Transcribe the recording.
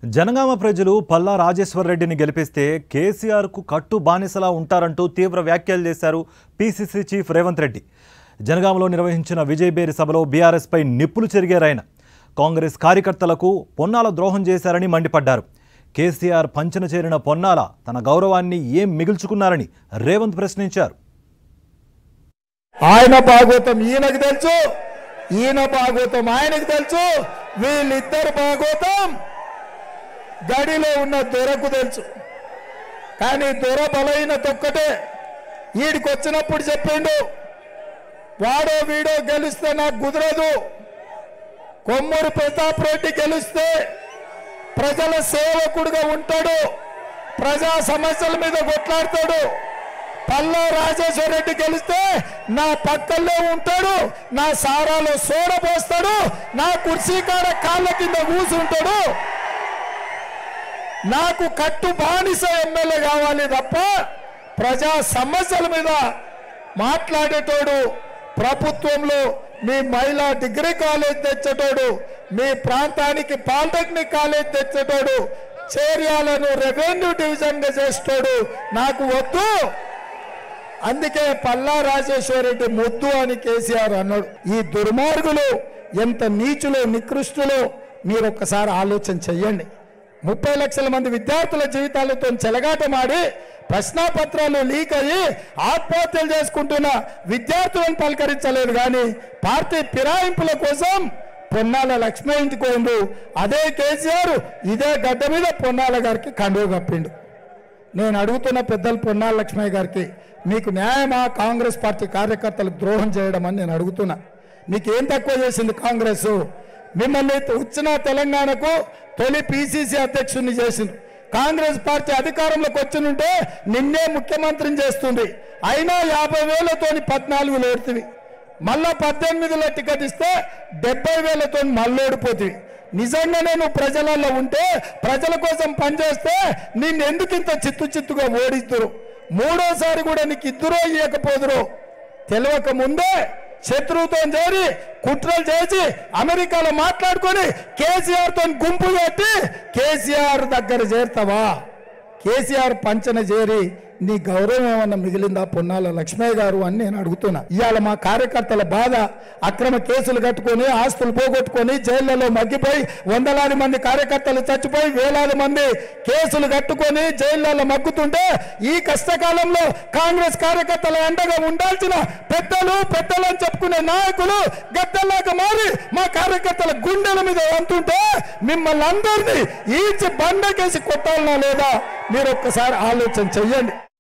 జనగామ ప్రజలు పల్లా రాజేశ్వర్ రెడ్డిని గెలిపిస్తే కేసీఆర్కు కట్టు బానిసలా ఉంటారంటూ తీవ్ర వ్యాఖ్యలు చేశారు పీసీసీ చీఫ్ రేవంత్ రెడ్డి జనగామలో నిర్వహించిన విజయబేరి సభలో బీఆర్ఎస్పై నిప్పులు చెరిగారాయన కాంగ్రెస్ కార్యకర్తలకు పొన్నాల ద్రోహం చేశారని మండిపడ్డారు కేసీఆర్ పంచన చేరిన పొన్నాల తన గౌరవాన్ని ఏం మిగుల్చుకున్నారని రేవంత్ ప్రశ్నించారు ఆయన భాగవతం ఈయనకు తెలుసు ఈయన భాగవతం ఆయనకు తెలుసు వీళ్ళిద్దరు భాగవతం గడిలో ఉన్న దొరకు తెలుసు కానీ దొర బలహీనత ఒక్కటే వీడికి వచ్చినప్పుడు చెప్పిండు వాడో వీడో గెలిస్తే నాకు కుదరదు కొమ్మూరు ప్రతాప్ రెడ్డి గెలిస్తే ప్రజల సేవకుడుగా ఉంటాడు ప్రజా సమస్యల మీద కొట్లాడతాడు పల్లా రాజేశ్వర రెడ్డి గెలిస్తే నా పక్కల్లో ఉంటాడు నా సారాలో సోడ పోస్తాడు నా కుర్చీ కాడ కాళ్ళ కింద కూసుంటాడు నాకు కట్టు బానిస ఎమ్మెల్యే కావాలి తప్ప ప్రజా సమస్యల మీద మాట్లాడేటోడు ప్రభుత్వంలో మీ మహిళా డిగ్రీ కాలేజ్ తెచ్చేటోడు మీ ప్రాంతానికి పాలిటెక్నిక్ కాలేజ్ తెచ్చేటోడు చేర్యాలను రెవెన్యూ డివిజన్ గా చేసేటోడు నాకు వద్దు అందుకే పల్లా రాజేశ్వర రెడ్డి ముద్దు అని కేసీఆర్ అన్నాడు ఈ దుర్మార్గులు ఎంత నీచులో నికృష్టులో మీరు ఒక్కసారి ఆలోచన చెయ్యండి ముప్పై లక్షల మంది విద్యార్థుల జీవితాలతో చెలగాటమాడి ప్రశ్నాపత్రాలు లీక్ అయ్యి ఆత్మహత్యలు చేసుకుంటున్న విద్యార్థులను పలకరించలేదు కానీ పార్టీ ఫిరాయింపుల కోసం పొన్నాల లక్ష్మీ ఇంటికి పోయిండు అదే కేసీఆర్ ఇదే గడ్డ మీద పొన్నాల గారికి కండువ కప్పిండు నేను అడుగుతున్న పెద్దలు పొన్నాల లక్ష్మయ్య గారికి మీకు న్యాయమా కాంగ్రెస్ పార్టీ కార్యకర్తలకు ద్రోహం చేయడం అని నేను అడుగుతున్నా మీకు ఏం తక్కువ చేసింది కాంగ్రెస్ మిమ్మల్ని వచ్చిన తెలంగాణకు తొలి పిసిసి అధ్యక్షుడిని చేసింది కాంగ్రెస్ పార్టీ అధికారంలోకి వచ్చినుంటే నిన్నే ముఖ్యమంత్రిని చేస్తుంది అయినా యాభై వేలతోని పద్నాలుగు ఓడుతుంది మళ్ళా పద్దెనిమిదిలో టికెట్ ఇస్తే డెబ్బై వేలతో మళ్ళీ ఓడిపోతుంది నిజంగానే నువ్వు ప్రజలలో ఉంటే ప్రజల కోసం పనిచేస్తే నిన్ను ఎందుకు ఇంత చిత్తు చిత్తుగా ఓడిస్తురు మూడోసారి కూడా నీకు ఇద్దరో ఇవ్వకపోదురు తెలియక ముందే శత్రువుతో చేరి కుట్రలు చేసి అమెరికాలో మాట్లాడుకొని కేసీఆర్ తో గుంపు పెట్టి కేసీఆర్ దగ్గర చేరుతావా కేసీఆర్ పంచన చేరి నీ గౌరవం ఏమన్నా మిగిలిందా పొన్నాల లక్ష్మయ్య గారు అని నేను అడుగుతున్నా ఇవాళ మా కార్యకర్తల బాధ అక్రమ కేసులు కట్టుకొని ఆస్తులు పోగొట్టుకొని జైళ్లలో మగ్గిపోయి వందలాది మంది కార్యకర్తలు చచ్చిపోయి వేలాది మంది కేసులు కట్టుకొని జైళ్లలో మగ్గుతుంటే ఈ కష్టకాలంలో కాంగ్రెస్ కార్యకర్తల అండగా ఉండాల్సిన పెద్దలు పెద్దలు అని చెప్పుకునే నాయకులు గద్దల్లాగా మారి మా కార్యకర్తల గుండెల మీద అంటుంటే మిమ్మల్ని అందరినీ ఈడ్చి బండకేసి కొట్టాలనా లేదా మీరు ఒక్కసారి ఆలోచన చెయ్యండి